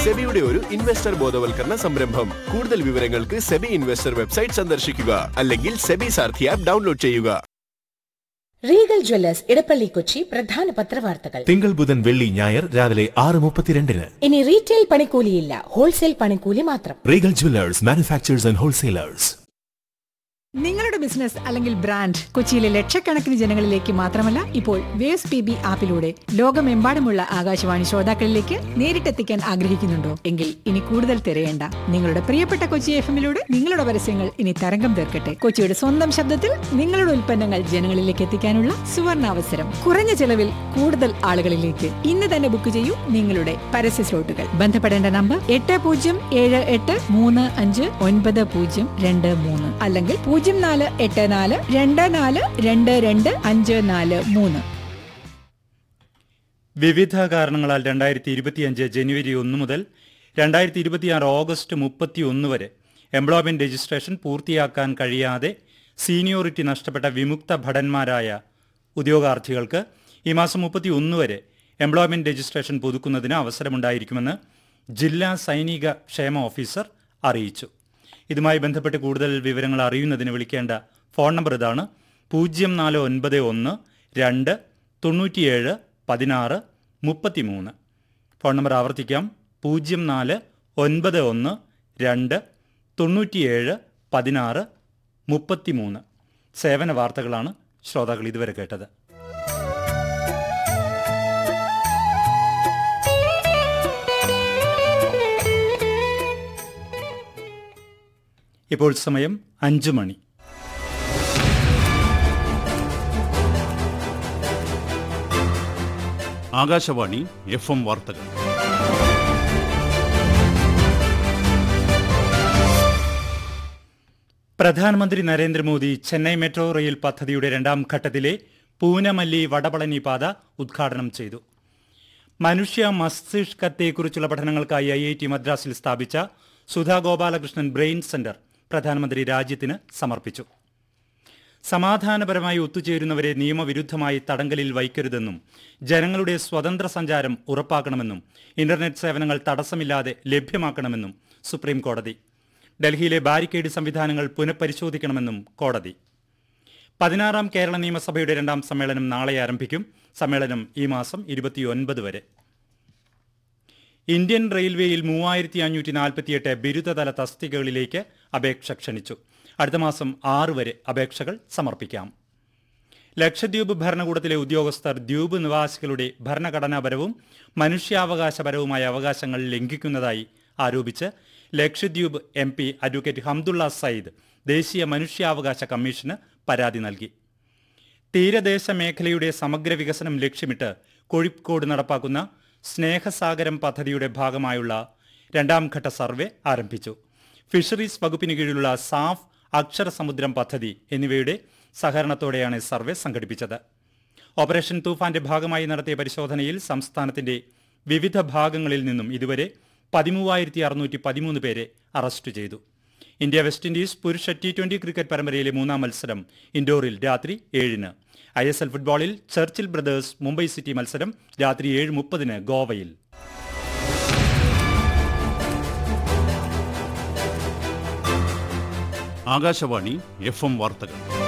സെബിയുടെ ഒരു ഇൻവെസ്റ്റർ ബോധവൽക്കരണ സംരംഭം കൂടുതൽ വിവരങ്ങൾക്ക് സെബി ഇൻവെസ്റ്റർ വെബ്സൈറ്റ് സന്ദർശിക്കുക അല്ലെങ്കിൽ സെബി സാർഥി ആപ്പ് ഡൗൺലോഡ് ചെയ്യുക റീഗൽ ജ്വല്ലേഴ്സ് ഇടപ്പള്ളി കൊച്ചി പ്രധാന പത്രവാർത്തകൾ തിങ്കൾ ബുധൻ വെള്ളി ഞായർ രാവിലെ ആറ് മുപ്പത്തിരണ്ടിന് ഇനി റീറ്റെയിൽ പണിക്കൂലിയില്ല ഹോൾസെയിൽ പണിക്കൂലി മാത്രം Regal jewellers manufacturers and wholesalers നിങ്ങളുടെ ബിസിനസ് അല്ലെങ്കിൽ ബ്രാൻഡ് കൊച്ചിയിലെ ലക്ഷക്കണക്കിന് ജനങ്ങളിലേക്ക് മാത്രമല്ല ഇപ്പോൾ വേവ്സ് പി ബി ആപ്പിലൂടെ ലോകമെമ്പാടുമുള്ള ആകാശവാണി ശ്രോതാക്കളിലേക്ക് നേരിട്ടെത്തിക്കാൻ ആഗ്രഹിക്കുന്നുണ്ടോ എങ്കിൽ ഇനി കൂടുതൽ തിരയേണ്ട നിങ്ങളുടെ പ്രിയപ്പെട്ട കൊച്ചി എഫ് എമ്മിലൂടെ നിങ്ങളുടെ പരസ്യങ്ങൾ ഇനി തരംഗം തീർക്കട്ടെ കൊച്ചിയുടെ സ്വന്തം ശബ്ദത്തിൽ നിങ്ങളുടെ ഉൽപ്പന്നങ്ങൾ ജനങ്ങളിലേക്ക് എത്തിക്കാനുള്ള സുവർണാവസരം കുറഞ്ഞ ചെലവിൽ കൂടുതൽ ആളുകളിലേക്ക് ഇന്ന് തന്നെ ബുക്ക് ചെയ്യൂ നിങ്ങളുടെ പരസ്യ സ്ലോട്ടുകൾ ബന്ധപ്പെടേണ്ട നമ്പർ എട്ട് പൂജ്യം ഏഴ് എട്ട് മൂന്ന് അഞ്ച് ഒൻപത് പൂജ്യം രണ്ട് മൂന്ന് അല്ലെങ്കിൽ പൂജ്യം നാല് എട്ട് നാല് രണ്ട് നാല് രണ്ട് രണ്ട് അഞ്ച് നാല് മൂന്ന് വിവിധ കാരണങ്ങളാൽ രണ്ടായിരത്തി ഇരുപത്തിയഞ്ച് ജനുവരി ഒന്ന് മുതൽ രണ്ടായിരത്തി ഇരുപത്തിയാറ് ഓഗസ്റ്റ് മുപ്പത്തി ഒന്ന് വരെ എംപ്ലോയ്മെന്റ് രജിസ്ട്രേഷൻ പൂർത്തിയാക്കാൻ കഴിയാതെ സീനിയോറിറ്റി നഷ്ടപ്പെട്ട വിമുക്ത ഭടന്മാരായ ഉദ്യോഗാർത്ഥികൾക്ക് ഈ മാസം മുപ്പത്തി ഒന്ന് വരെ എംപ്ലോയ്മെന്റ് രജിസ്ട്രേഷൻ പുതുക്കുന്നതിന് അവസരമുണ്ടായിരിക്കുമെന്ന് ജില്ലാ സൈനിക ക്ഷേമ ഓഫീസർ അറിയിച്ചു ഇതുമായി ബന്ധപ്പെട്ട് കൂടുതൽ വിവരങ്ങൾ അറിയുന്നതിന് വിളിക്കേണ്ട ഫോൺ നമ്പർ ഇതാണ് പൂജ്യം നാല് ഒൻപത് ഒന്ന് രണ്ട് തൊണ്ണൂറ്റിയേഴ് പതിനാറ് മുപ്പത്തിമൂന്ന് ഫോൺ നമ്പർ ആവർത്തിക്കാം പൂജ്യം നാല് ഒൻപത് ഒന്ന് രണ്ട് തൊണ്ണൂറ്റിയേഴ് പതിനാറ് മുപ്പത്തിമൂന്ന് സേവന വാർത്തകളാണ് ശ്രോതാക്കൾ ഇതുവരെ കേട്ടത് ഇപ്പോൾ സമയം അഞ്ച് മണി ആകാശവാണി എഫ് എം വാർത്തകൾ പ്രധാനമന്ത്രി നരേന്ദ്രമോദി ചെന്നൈ മെട്രോ റെയിൽ പദ്ധതിയുടെ രണ്ടാം ഘട്ടത്തിലെ പൂനമല്ലി വടപളനി പാത ഉദ്ഘാടനം ചെയ്തു മനുഷ്യ മസ്തിഷ്കത്തെക്കുറിച്ചുള്ള പഠനങ്ങൾക്കായി ഐ ഐ ടി മദ്രാസിൽ സ്ഥാപിച്ച സുധാ ഗോപാലകൃഷ്ണൻ ബ്രെയിൻ സെന്റർ പ്രധാനമന്ത്രി രാജ്യത്തിന് സമർപ്പിച്ചു സമാധാനപരമായി ഒത്തുചേരുന്നവരെ നിയമവിരുദ്ധമായി തടങ്കലിൽ വയ്ക്കരുതെന്നും ജനങ്ങളുടെ സ്വതന്ത്ര സഞ്ചാരം ഉറപ്പാക്കണമെന്നും ഇന്റർനെറ്റ് സേവനങ്ങൾ തടസ്സമില്ലാതെ ലഭ്യമാക്കണമെന്നും സുപ്രീം കോടതി ഡൽഹിയിലെ ബാരിക്കേഡ് സംവിധാനങ്ങൾ പുനഃപരിശോധിക്കണമെന്നും കോടതി പതിനാറാം കേരള നിയമസഭയുടെ രണ്ടാം സമ്മേളനം നാളെ ആരംഭിക്കും സമ്മേളനം ഈ മാസം ഇരുപത്തിയൊൻപത് വരെ ഇന്ത്യൻ റെയിൽവേയിൽ മൂവായിരത്തി അഞ്ഞൂറ്റി നാൽപ്പത്തിയെട്ട് ബിരുദതല തസ്തികകളിലേക്ക് അപേക്ഷ ക്ഷണിച്ചു അടുത്ത മാസം ആറ് വരെ അപേക്ഷകൾ സമർപ്പിക്കാം ലക്ഷദ്വീപ് ഭരണകൂടത്തിലെ ഉദ്യോഗസ്ഥർ ദ്വീപ് നിവാസികളുടെ ഭരണഘടനാപരവും മനുഷ്യാവകാശപരവുമായ അവകാശങ്ങൾ ലംഘിക്കുന്നതായി ആരോപിച്ച് Lakshadweep M P advocate Hamdullah Sayeed ദേശീയ മനുഷ്യാവകാശ കമ്മീഷന് പരാതി നൽകി തീരദേശ മേഖലയുടെ സമഗ്ര വികസനം ലക്ഷ്യമിട്ട് കോഴിക്കോട് നടപ്പാക്കുന്ന സ്നേഹസാഗരം പദ്ധതിയുടെ ഭാഗമായുള്ള രണ്ടാം ഘട്ട സർവേ ആരംഭിച്ചു ഫിഷറീസ് വകുപ്പിന് കീഴിലുള്ള സാഫ് അക്ഷരസമുദ്രം പദ്ധതി എന്നിവയുടെ സഹകരണത്തോടെയാണ് സർവേ സംഘടിപ്പിച്ചത് ഓപ്പറേഷൻ തൂഫാന്റെ ഭാഗമായി നടത്തിയ പരിശോധനയിൽ സംസ്ഥാനത്തിന്റെ വിവിധ ഭാഗങ്ങളിൽ നിന്നും ഇതുവരെ പതിമൂവായിരത്തി അറുന്നൂറ്റി പതിമൂന്ന് പേരെ അറസ്റ്റ് ചെയ്തു ഇന്ത്യ വെസ്റ്റ് ഇൻഡീസ് പുരുഷ ടി ട്വന്റി ക്രിക്കറ്റ് പരമ്പരയിലെ മൂന്നാം മത്സരം ഇൻഡോറിൽ രാത്രി ഏഴിന് ഐ എസ് എൽ ഫുട്ബോളിൽ ചർച്ചിൽ ബ്രദേഴ്സ് മുംബൈ സിറ്റി മത്സരം രാത്രി ഏഴ് മുപ്പതിന് ഗോവയിൽ ആകാശവാണി എഫ് എം വാർത്തകൾ